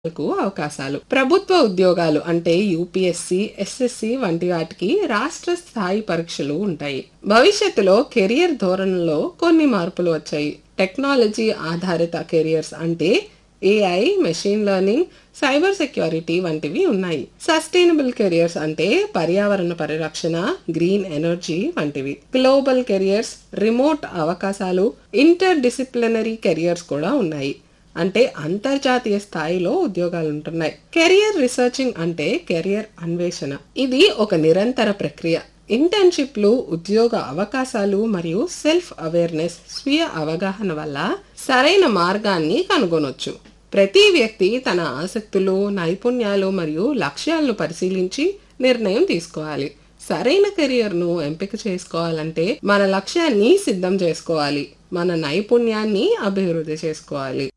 కు అవకాశాలు ప్రభుత్వ ఉద్యోగాలు అంటే యూపీఎస్సి ఎస్ఎస్సి వంటి వాటికి రాష్ట్ర స్థాయి పరీక్షలు ఉంటాయి భవిష్యత్తులో కెరియర్ ధోరణిలో కొన్ని మార్పులు వచ్చాయి టెక్నాలజీ ఆధారిత కెరియర్స్ అంటే AI machine learning cyber security వంటివి ఉన్నాయి సస్టైనబుల్ కెరియర్స్ అంటే పర్యావరణ పరిరక్షణ గ్రీన్ ఎనర్జీ వంటివి గ్లోబల్ కెరియర్స్ రిమోట్ అవకాశాలు ఇంటర్ డిసిప్లినరీ కెరియర్స్ కూడా ఉన్నాయి అంటే అంతర్జాతీయ స్థాయిలో ఉద్యోగాలు ఉంటున్నాయి కెరియర్ రీసెర్చింగ్ అంటే కెరియర్ అన్వేషణ ఇది ఒక నిరంతర ప్రక్రియ ఇంటర్న్షిప్లు ఉద్యోగ అవకాశాలు మరియు సెల్ఫ్ అవేర్నెస్ స్వీయ అవగాహన వల్ల సరైన మార్గాన్ని కనుగొనొచ్చు ప్రతి వ్యక్తి తన ఆసక్తులు నైపుణ్యాలు మరియు లక్ష్యాలను పరిశీలించి నిర్ణయం తీసుకోవాలి సరైన కెరియర్ను ఎంపిక చేసుకోవాలంటే మన లక్ష్యాన్ని సిద్ధం చేసుకోవాలి మన నైపుణ్యాన్ని అభివృద్ధి చేసుకోవాలి